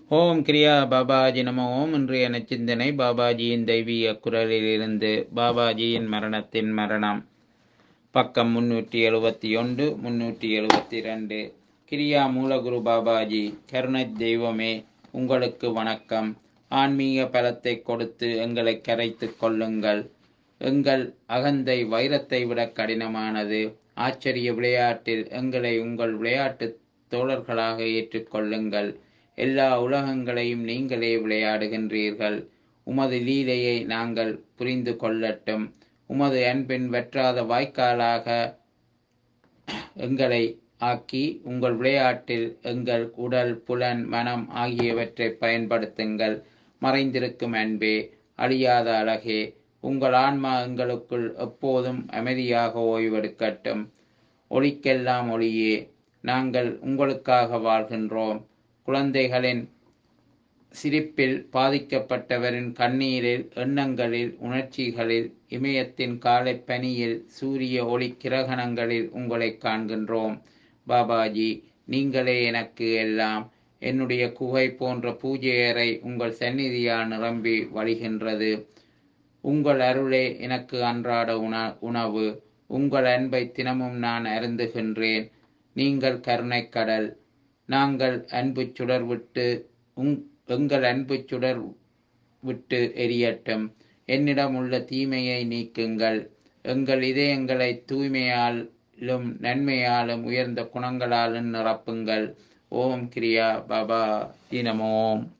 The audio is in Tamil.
ஓம் கிரியா பாபாஜி நம ஓம் இன்றைய நச்சிந்தனை பாபாஜியின் தெய்வீக குரலிலிருந்து பாபாஜியின் மரணத்தின் மரணம் பக்கம் முன்னூற்றி எழுபத்தி ஒன்று முன்னூற்றி எழுபத்தி ரெண்டு கிரியா மூலகுரு பாபாஜி கருணை தெய்வமே உங்களுக்கு வணக்கம் ஆன்மீக பலத்தை கொடுத்து எங்களை கரைத்து கொள்ளுங்கள் எங்கள் அகந்தை வைரத்தை விட கடினமானது ஆச்சரிய விளையாட்டில் எங்களை உங்கள் விளையாட்டு தோழர்களாக ஏற்றுக்கொள்ளுங்கள் எல்லா உலகங்களையும் நீங்களே விளையாடுகின்றீர்கள் உமது லீலையை நாங்கள் புரிந்து கொள்ளட்டும் உமது அன்பின் வெற்றாத வாய்க்காலாக எங்களை ஆக்கி உங்கள் விளையாட்டில் எங்கள் உடல் புலன் மனம் ஆகியவற்றை பயன்படுத்துங்கள் மறைந்திருக்கும் அன்பே அழியாத அழகே உங்கள் ஆன்மா எங்களுக்குள் எப்போதும் அமைதியாக ஓய்வெடுக்கட்டும் ஒளிக்கெல்லாம் ஒளியே நாங்கள் உங்களுக்காக வாழ்கின்றோம் குழந்தைகளின் சிரிப்பில் பாதிக்கப்பட்டவரின் கண்ணீரில் எண்ணங்களில் உணர்ச்சிகளில் இமயத்தின் காலை பனியில் சூரிய ஒளி கிரகணங்களில் உங்களை காண்கின்றோம் பாபாஜி நீங்களே எனக்கு எல்லாம் என்னுடைய குகை போன்ற பூஜை அறை உங்கள் சந்நிதியால் நிரம்பி வழிகின்றது உங்கள் அருளே எனக்கு அன்றாட உண உணவு உங்கள் அன்பை தினமும் நான் அருந்துகின்றேன் நீங்கள் கருணைக்கடல் நாங்கள் அன்பு சுடர் விட்டு உங் எங்கள் அன்பு சுடர் விட்டு எரியட்டும் என்னிடம் உள்ள தீமையை நீக்குங்கள் எங்கள் இதயங்களை தூய்மையாலும் நன்மையாலும் உயர்ந்த குணங்களாலும் நிரப்புங்கள் ஓம் கிரியா பாபா தினமோம்